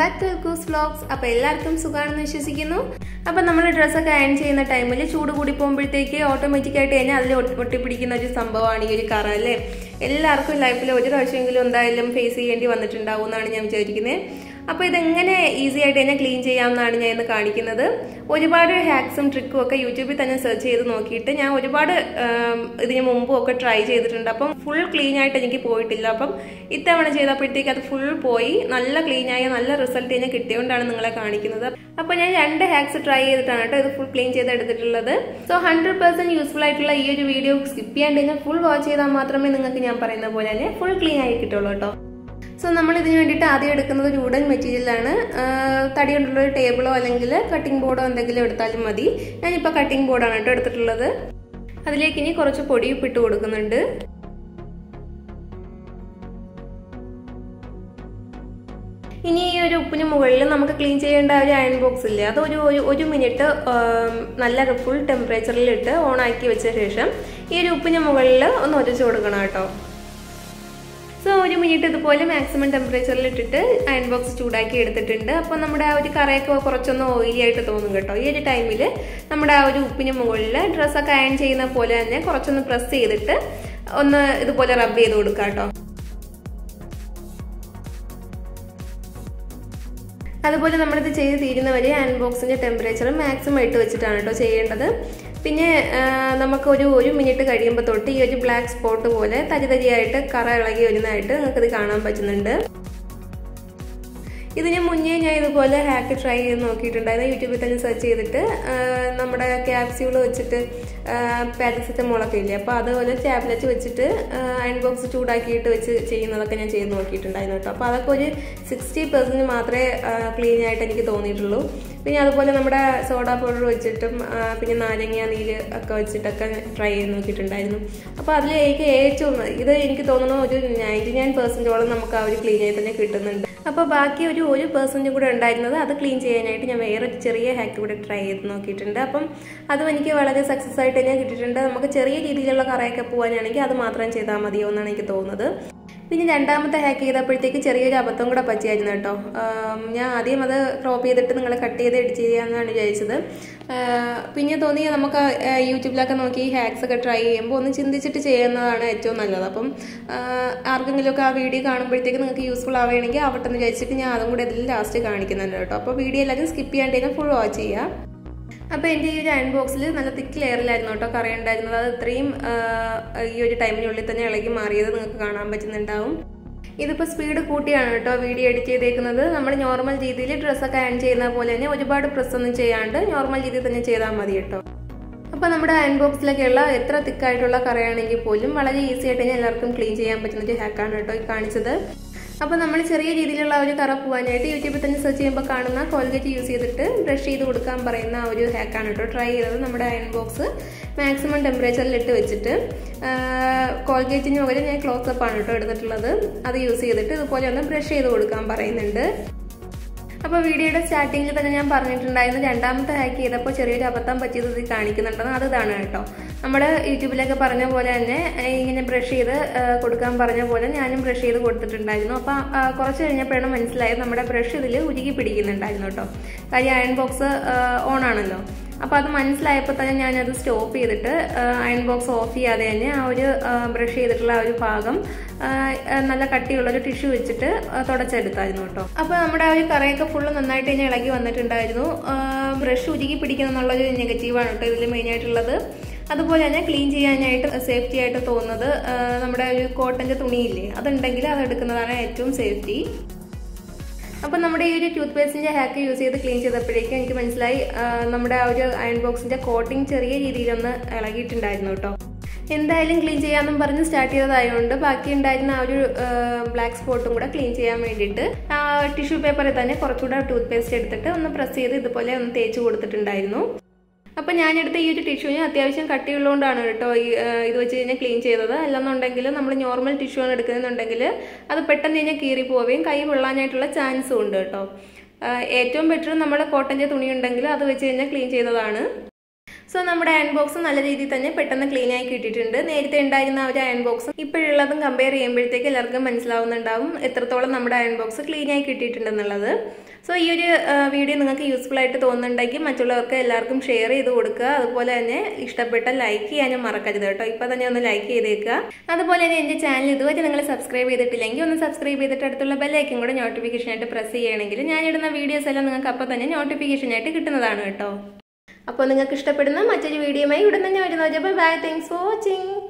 back to goose vlogs അപ്പോൾ എല്ലാവർക്കും സുഖമാണെന്ന് വിശ്വസിക്കുന്നു അപ്പോൾ നമ്മൾ ഡ്രസ്സൊക്കെ അയൺ ചെയ്യുന്ന ടൈമിൽ ചൂട് കൂടി പോകുമ്പോഴത്തേക്ക് ഓട്ടോമാറ്റിക്കായിട്ട് തന്നെ അതിൽ ഒട്ടിപ്പിടിക്കുന്ന ഒരു സംഭവമാണ് ഈ ഒരു കറ അല്ലേ എല്ലാവർക്കും ലൈഫിൽ ഒരു പ്രാവശ്യമെങ്കിലും എന്തായാലും ഫേസ് ചെയ്യേണ്ടി വന്നിട്ടുണ്ടാവും എന്നാണ് ഞാൻ വിചാരിക്കുന്നത് അപ്പോൾ ഇതെങ്ങനെ ഈസി ആയിട്ട് തന്നെ ക്ലീൻ ചെയ്യാമെന്നാണ് ഞാൻ ഇന്ന് കാണിക്കുന്നത് ഒരുപാട് ഹാക്സും ട്രിക്കും ഒക്കെ യൂട്യൂബിൽ തന്നെ സെർച്ച് ചെയ്ത് നോക്കിയിട്ട് ഞാൻ ഒരുപാട് ഇതിന് മുമ്പും ഒക്കെ ട്രൈ ചെയ്തിട്ടുണ്ട് അപ്പം ഫുൾ ക്ലീൻ ആയിട്ട് എനിക്ക് പോയിട്ടില്ല അപ്പം ഇത്തവണ ചെയ്തപ്പോഴത്തേക്ക് അത് ഫുൾ പോയി നല്ല ക്ലീൻ ആയ നല്ല റിസൾട്ട് തന്നെ കിട്ടിയോണ്ടാണ് നിങ്ങളെ കാണിക്കുന്നത് അപ്പോൾ ഞാൻ രണ്ട് ഹാക്സ് ട്രൈ ചെയ്തിട്ടാണ് കേട്ടോ ഇത് ഫുൾ ക്ലീൻ ചെയ്ത് എടുത്തിട്ടുള്ളത് സോ ഹൺഡ്രഡ് പെർസെന്റ് യൂസ്ഫുൾ ആയിട്ടുള്ള ഈ ഒരു വീഡിയോ സ്കിപ്പ് ചെയ്യാണ്ട് തന്നെ ഫുൾ വാച്ച് ചെയ്താൽ മാത്രമേ നിങ്ങൾക്ക് ഞാൻ പറയുന്ന പോലെ തന്നെ ഫുൾ ക്ലീൻ ആയി കിട്ടുള്ളൂ കേട്ടോ സോ നമ്മൾ ഇതിന് വേണ്ടിയിട്ട് ആദ്യം എടുക്കുന്നത് ഒരു വുഡൻ മെറ്റീരിയലാണ് തടി കൊണ്ടുള്ള ഒരു ടേബിളോ അല്ലെങ്കിൽ കട്ടിംഗ് ബോർഡോ എന്തെങ്കിലും എടുത്താലും മതി ഞാനിപ്പോൾ കട്ടിംഗ് ബോർഡാണ് കേട്ടോ എടുത്തിട്ടുള്ളത് അതിലേക്ക് ഇനി കുറച്ച് പൊടി ഉപ്പിട്ട് കൊടുക്കുന്നുണ്ട് ഇനി ഈ ഒരു ഉപ്പിന് മുകളിൽ നമുക്ക് ക്ലീൻ ചെയ്യേണ്ട ഒരു അയൺ ബോക്സ് ഇല്ലേ അത് ഒരു ഒരു മിനിറ്റ് നല്ല ഫുൾ ടെമ്പറേച്ചറിലിട്ട് ഓൺ ആക്കി വെച്ച ശേഷം ഈ ഒരു ഉപ്പിന് മുകളിൽ ഒന്ന് ഒരച്ചു കൊടുക്കണം കേട്ടോ സോ ഒരു മിനിറ്റ് ഇതുപോലെ മാക്സിമം ടെമ്പറേച്ചറിൽ ഇട്ടിട്ട് അയൺ ബോക്സ് ചൂടാക്കി എടുത്തിട്ടുണ്ട് അപ്പോൾ നമ്മുടെ ആ ഒരു കറയൊക്കെ കുറച്ചൊന്ന് ഓയിലി ആയിട്ട് തോന്നും കേട്ടോ ഈ ഒരു ടൈമിൽ നമ്മുടെ ആ ഒരു ഉപ്പിന് മുകളിൽ ഡ്രസ്സൊക്കെ അയൺ ചെയ്യുന്ന പോലെ തന്നെ കുറച്ചൊന്ന് പ്രസ് ചെയ്തിട്ട് ഒന്ന് ഇതുപോലെ റബ്ബ് ചെയ്ത് കൊടുക്കാം കേട്ടോ അതുപോലെ നമ്മളിത് ചെയ്ത് തീരുന്ന വരെ അയൺ ബോക്സിൻ്റെ ടെമ്പറേച്ചർ മാക്സിമം ഇട്ട് വെച്ചിട്ടാണ് കേട്ടോ ചെയ്യേണ്ടത് പിന്നെ നമുക്ക് ഒരു ഒരു മിനിറ്റ് കഴിയുമ്പോൾ തൊട്ട് ഈ ഒരു ബ്ലാക്ക് സ്പോട്ട് പോലെ തരി തരിയായിട്ട് കറ ഇളകി വരുന്നതായിട്ട് നിങ്ങൾക്കിത് കാണാൻ പറ്റുന്നുണ്ട് ഇതിന് മുന്നേ ഞാൻ ഇതുപോലെ ഹാക്ക് ട്രൈ ചെയ്ത് നോക്കിയിട്ടുണ്ടായിരുന്നു യൂട്യൂബിൽ തന്നെ സെർച്ച് ചെയ്തിട്ട് നമ്മുടെ ക്യാപ്സ്യൂൾ വെച്ചിട്ട് പാരസെറ്റമോളൊക്കെ ഇല്ലേ അപ്പോൾ അതുപോലെ ടാബ്ലറ്റ് വെച്ചിട്ട് അയൺ ബോക്സ് ചൂടാക്കിയിട്ട് വെച്ച് ചെയ്യുന്നതൊക്കെ ഞാൻ ചെയ്ത് നോക്കിയിട്ടുണ്ടായിരുന്നു കേട്ടോ അപ്പോൾ അതൊക്കെ ഒരു സിക്സ്റ്റി പെർസെൻറ്റ് മാത്രമേ ക്ലീൻ ആയിട്ട് എനിക്ക് തോന്നിയിട്ടുള്ളൂ പിന്നെ അതുപോലെ നമ്മുടെ സോഡ പൗഡർ വെച്ചിട്ടും പിന്നെ നാരങ്ങ നീര് ഒക്കെ വെച്ചിട്ടൊക്കെ ട്രൈ ചെയ്ത് നോക്കിയിട്ടുണ്ടായിരുന്നു അപ്പോൾ അതിൽ എനിക്ക് ഏറ്റവും ഇത് എനിക്ക് തോന്നുന്നു ഒരു നയൻറ്റി നയൻ പെർസെൻറ്റോളം നമുക്ക് ആ ഒരു ക്ലീൻ ആയി തന്നെ കിട്ടുന്നുണ്ട് അപ്പോൾ ബാക്കി ഒരു ഒരു പെർസെൻറ്റും കൂടെ ഉണ്ടായിരുന്നത് അത് ക്ലീൻ ചെയ്യാനായിട്ട് ഞാൻ വേറെ ചെറിയ ഹാക്ക് കൂടെ ട്രൈ ചെയ്ത് നോക്കിയിട്ടുണ്ട് അപ്പം അതും എനിക്ക് വളരെ സക്സസ് ആയിട്ട് തന്നെ കിട്ടിയിട്ടുണ്ട് നമുക്ക് ചെറിയ രീതിയിലുള്ള കറയൊക്കെ പോകാനാണെങ്കിൽ അത് മാത്രം ചെയ്താൽ മതിയോ എന്നാണ് എനിക്ക് തോന്നുന്നത് പിന്നെ രണ്ടാമത്തെ ഹാക്ക് ചെയ്തപ്പോഴത്തേക്ക് ചെറിയൊരു അബദ്ധം കൂടെ പറ്റിയായിരുന്നു കേട്ടോ ഞാൻ ആദ്യം അത് ക്രോപ്പ് ചെയ്തിട്ട് നിങ്ങൾ കട്ട് ചെയ്ത് എഡിറ്റ് ചെയ്യാമെന്നാണ് വിചാരിച്ചത് പിന്നെ തോന്നി നമുക്ക് യൂട്യൂബിലൊക്കെ നോക്കി ഈ ഹാക്സ് ഒക്കെ ട്രൈ ചെയ്യുമ്പോൾ ഒന്ന് ചിന്തിച്ചിട്ട് ചെയ്യുന്നതാണ് ഏറ്റവും നല്ലത് അപ്പം ആർക്കെങ്കിലുമൊക്കെ ആ വീഡിയോ കാണുമ്പോഴത്തേക്ക് നിങ്ങൾക്ക് യൂസ്ഫുൾ ആവുകയാണെങ്കിൽ ആവട്ടെ എന്ന് വിചാരിച്ചിട്ട് ഞാൻ അതും കൂടെ ഇതിൽ ലാസ്റ്റ് കാണിക്കുന്നുണ്ട് കേട്ടോ അപ്പോൾ വീഡിയോ എല്ലാവരും സ്കിപ്പ് ചെയ്യാണ്ട് ഫുൾ വാച്ച് ചെയ്യുക അപ്പോൾ എൻ്റെ ഈ ഒരു അയൺ ബോക്സിൽ നല്ല തിക്ക് ലെയറിലായിരുന്നു കേട്ടോ കറി ഉണ്ടായിരുന്നത് അത് ഇത്രയും ഈ ഒരു ടൈമിനുള്ളിൽ തന്നെ ഇളകി മാറിയത് നിങ്ങൾക്ക് കാണാൻ പറ്റുന്നുണ്ടാവും ഇതിപ്പോൾ സ്പീഡ് കൂട്ടിയാണ് കേട്ടോ വീഡിയോ എഡിറ്റ് ചെയ്തേക്കുന്നത് നമ്മൾ നോർമൽ രീതിയിൽ ഡ്രസ്സൊക്കെ അയൺ ചെയ്യുന്ന പോലെ തന്നെ ഒരുപാട് പ്രസ് ഒന്നും ചെയ്യാണ്ട് നോർമൽ രീതിയിൽ തന്നെ ചെയ്താൽ മതി കേട്ടോ അപ്പോൾ നമ്മുടെ അയൺ ബോക്സിലൊക്കെയുള്ള എത്ര തിക്കായിട്ടുള്ള കറിയാണെങ്കിൽ പോലും വളരെ ഈസി ആയിട്ട് തന്നെ എല്ലാവർക്കും ക്ലീൻ ചെയ്യാൻ പറ്റുന്ന ഒരു ഹാക്കാണ് കേട്ടോ ഈ കാണിച്ചത് അപ്പോൾ നമ്മൾ ചെറിയ രീതിയിലുള്ള ഒരു കറ പോകാനായിട്ട് യൂട്യൂബിൽ തന്നെ സെർച്ച് ചെയ്യുമ്പോൾ കാണുന്ന കോൾഗേറ്റ് യൂസ് ചെയ്തിട്ട് ബ്രഷ് ചെയ്ത് കൊടുക്കാൻ പറയുന്ന ഒരു ഹാക്കാണ് കേട്ടോ ട്രൈ ചെയ്തത് നമ്മുടെ അയൺ ബോക്സ് മാക്സിമം ടെമ്പറേച്ചറിൽ ഇട്ട് വെച്ചിട്ട് കോൾഗേറ്റിന് പകരം ഞാൻ ക്ലോസപ്പ് ആണ് കേട്ടോ എടുത്തിട്ടുള്ളത് അത് യൂസ് ചെയ്തിട്ട് ഇതുപോലെ ഒന്ന് ബ്രഷ് ചെയ്ത് കൊടുക്കാൻ പറയുന്നുണ്ട് അപ്പോൾ വീഡിയോയുടെ സ്റ്റാർട്ടിങ്ങിൽ തന്നെ ഞാൻ പറഞ്ഞിട്ടുണ്ടായിരുന്നു രണ്ടാമത്തെ ഹാക്ക് ചെയ്തപ്പോൾ ചെറിയൊരു അബദ്ധം പറ്റിയത് ഇത് കാണിക്കുന്നുണ്ടെന്ന് അത് ഇതാണ് കേട്ടോ നമ്മൾ യൂട്യൂബിലൊക്കെ പറഞ്ഞ പോലെ തന്നെ ഇങ്ങനെ ബ്രഷ് ചെയ്ത് കൊടുക്കാൻ പറഞ്ഞ പോലെ ഞാനും ബ്രഷ് ചെയ്ത് കൊടുത്തിട്ടുണ്ടായിരുന്നു അപ്പോൾ കുറച്ച് കഴിഞ്ഞപ്പോഴാണ് മനസ്സിലായത് നമ്മുടെ ബ്രഷ് ഇതിൽ ഉരുകി പിടിക്കുന്നുണ്ടായിരുന്നു കേട്ടോ കാര്യം അയൺ ബോക്സ് ഓൺ ആണല്ലോ അപ്പോൾ അത് മനസ്സിലായപ്പോൾ തന്നെ ഞാനത് സ്റ്റോപ്പ് ചെയ്തിട്ട് അയൺ ബോക്സ് ഓഫ് ചെയ്യാതെ തന്നെ ആ ഒരു ബ്രഷ് ചെയ്തിട്ടുള്ള ആ ഒരു ഭാഗം നല്ല കട്ടിയുള്ള ഒരു ടിഷ്യൂ വെച്ചിട്ട് തുടച്ചെടുത്തായിരുന്നു കേട്ടോ അപ്പോൾ നമ്മുടെ ആ ഒരു കറയൊക്കെ ഫുള്ള് നന്നായിട്ട് തന്നെ ഇളകി വന്നിട്ടുണ്ടായിരുന്നു ബ്രഷ് ഉരുകി പിടിക്കണം എന്നുള്ളൊരു നെഗറ്റീവാണ് കേട്ടോ ഇതിൽ മെയിനായിട്ടുള്ളത് അതുപോലെ തന്നെ ക്ലീൻ ചെയ്യാനായിട്ട് സേഫ്റ്റി ആയിട്ട് തോന്നുന്നത് നമ്മുടെ ഒരു കോട്ടൻ്റെ തുണിയില്ലേ അതുണ്ടെങ്കിൽ അത് എടുക്കുന്നതാണ് ഏറ്റവും സേഫ്റ്റി അപ്പം നമ്മുടെ ഈ ഒരു ടൂത്ത് പേസ്റ്റിൻ്റെ ഹാക്ക് യൂസ് ചെയ്ത് ക്ലീൻ ചെയ്തപ്പോഴേക്കും എനിക്ക് മനസ്സിലായി നമ്മുടെ ആ ഒരു അയൺ ബോക്സിൻ്റെ കോട്ടിങ് ചെറിയ രീതിയിലൊന്ന് ഇളകിയിട്ടുണ്ടായിരുന്നു കേട്ടോ എന്തായാലും ക്ലീൻ ചെയ്യാമെന്നും പറഞ്ഞ് സ്റ്റാർട്ട് ചെയ്തതായതുകൊണ്ട് ബാക്കി ഉണ്ടായിരുന്ന ആ ഒരു ബ്ലാക്ക് സ്പോട്ടും കൂടെ ക്ലീൻ ചെയ്യാൻ വേണ്ടിയിട്ട് ടിഷ്യൂ പേപ്പറിൽ തന്നെ കുറച്ചുകൂടെ ടൂത്ത് പേസ്റ്റ് എടുത്തിട്ട് ഒന്ന് പ്രസ് ചെയ്ത് ഇതുപോലെ ഒന്ന് തേച്ച് കൊടുത്തിട്ടുണ്ടായിരുന്നു അപ്പം ഞാനെടുത്ത ഈ ഒരു ടിഷ്യൂവിന് അത്യാവശ്യം കട്ടിയുള്ളതുകൊണ്ടാണ് കേട്ടോ ഈ ഇത് വെച്ച് കഴിഞ്ഞാൽ ക്ലീൻ ചെയ്തത് അല്ലെന്നുണ്ടെങ്കിൽ നമ്മൾ നോർമൽ ടിഷ്യൂ ആണ് എടുക്കുന്നുണ്ടെങ്കിൽ അത് പെട്ടെന്ന് കഴിഞ്ഞാൽ കീറി പോവുകയും കൈ പൊള്ളാനായിട്ടുള്ള ചാൻസും ഉണ്ട് കേട്ടോ ഏറ്റവും ബെറ്റർ നമ്മൾ കോട്ടൻ്റെ തുണി ഉണ്ടെങ്കിൽ അത് വെച്ച് കഴിഞ്ഞാൽ ക്ലീൻ ചെയ്തതാണ് സോ നമ്മുടെ അയൺ ബോക്സ് നല്ല രീതിയിൽ തന്നെ പെട്ടെന്ന് ക്ലീൻ ആയി കിട്ടിയിട്ടുണ്ട് നേരത്തെ ഉണ്ടായിരുന്ന ആ ഒരു അയൺ ബോക്സും ഇപ്പോഴുള്ളതും കമ്പയർ ചെയ്യുമ്പോഴത്തേക്ക് എല്ലാവർക്കും മനസ്സിലാവുന്നുണ്ടാവും എത്രത്തോളം നമ്മുടെ അയൺ ബോക്സ് ക്ലീൻ ആയി കിട്ടിയിട്ടുണ്ടെന്നുള്ളത് സോ ഈ ഒരു വീഡിയോ നിങ്ങൾക്ക് യൂസ്ഫുൾ ആയിട്ട് തോന്നുന്നുണ്ടെങ്കിൽ മറ്റുള്ളവർക്ക് എല്ലാവർക്കും ഷെയർ ചെയ്ത് കൊടുക്കുക അതുപോലെ തന്നെ ഇഷ്ടപ്പെട്ട ലൈക്ക് ചെയ്യാനും മറക്കരുത് കേട്ടോ ഇപ്പൊ തന്നെ ഒന്ന് ലൈക്ക് ചെയ്തേക്കുക അതുപോലെ തന്നെ എന്റെ ചാനൽ ഇതുവരെ നിങ്ങൾ സബ്സ്ക്രൈബ് ചെയ്തിട്ടില്ലെങ്കിൽ ഒന്ന് സബ്സ്ക്രൈബ് ചെയ്തിട്ട് അടുത്തുള്ള ബെല്ലൈക്കും കൂടെ നോട്ടിഫിക്കേഷൻ ആയിട്ട് പ്രസ് ചെയ്യുകയാണെങ്കിൽ ഞാൻ ഇടുന്ന വീഡിയോസ് എല്ലാം നിങ്ങൾക്ക് അപ്പോൾ തന്നെ നോട്ടിഫിക്കേഷൻ ആയിട്ട് കിട്ടുന്നതാണ് കേട്ടോ അപ്പോൾ നിങ്ങൾക്ക് ഇഷ്ടപ്പെടുന്ന മറ്റൊരു വീഡിയോയുമായി ഉടൻ തന്നെ വരുന്നത് ബൈ താങ്ക്സ് ഫോർ വാച്ചിങ്